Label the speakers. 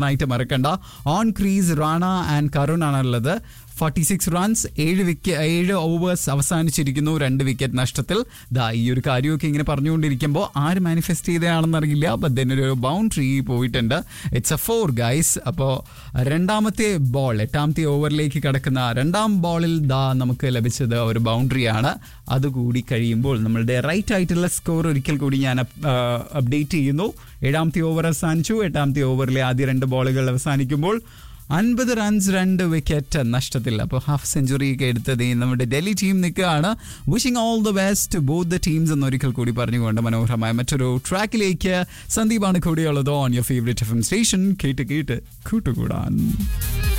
Speaker 1: ആയിട്ട് മറക്കണ്ട on crease Rana and Karun ആണുള്ളത് ഫോർട്ടി സിക്സ് റൺസ് ഏഴ് വിക്കറ്റ് ഏഴ് ഓവേഴ്സ് അവസാനിച്ചിരിക്കുന്നു രണ്ട് വിക്കറ്റ് നഷ്ടത്തിൽ ദാ ഈ ഒരു കാര്യമൊക്കെ ഇങ്ങനെ പറഞ്ഞുകൊണ്ടിരിക്കുമ്പോൾ ആര് മാനിഫെസ്റ്റ് ചെയ്തതാണെന്ന് അറിയില്ല ബട്ട് ദെൻ ഒരു ബൗണ്ടറി പോയിട്ടുണ്ട് ഇറ്റ്സ് എ ഫോർ ഗൈസ് അപ്പോൾ രണ്ടാമത്തെ ബോൾ എട്ടാമത്തെ ഓവറിലേക്ക് കിടക്കുന്ന രണ്ടാം ബോളിൽ ദാ നമുക്ക് ലഭിച്ചത് ഒരു ബൗണ്ടറിയാണ് അതുകൂടി കഴിയുമ്പോൾ നമ്മളുടെ റൈറ്റ് ആയിട്ടുള്ള സ്കോർ ഒരിക്കൽ കൂടി ഞാൻ അപ്ഡേറ്റ് ചെയ്യുന്നു ഏഴാമത്തെ ഓവർ അവസാനിച്ചു എട്ടാമത്തെ ഓവറിലെ ആദ്യ രണ്ട് ബോളുകൾ അവസാനിക്കുമ്പോൾ അൻപത് റൺസ് രണ്ട് വിക്കറ്റ് നഷ്ടത്തിൽ അപ്പോൾ ഹാഫ് സെഞ്ചുറി ഒക്കെ എടുത്തത് ഈ നമ്മുടെ ഡൽഹി ടീം നിൽക്കുകയാണ് wishing all the best both the teams എന്നൊരിക്കൽ കൂടി പറഞ്ഞുകൊണ്ട് മനോഹരമായ മറ്റൊരു ട്രാക്കിലേക്ക് സന്ദീപാണ് കൂടിയുള്ളത് ഓൺ യുവർ ഫേവറേറ്റ് എഫ് എം സ്റ്റേഷൻ കേട്ട് കേട്ട് കൂട്ടുകൂടാൻ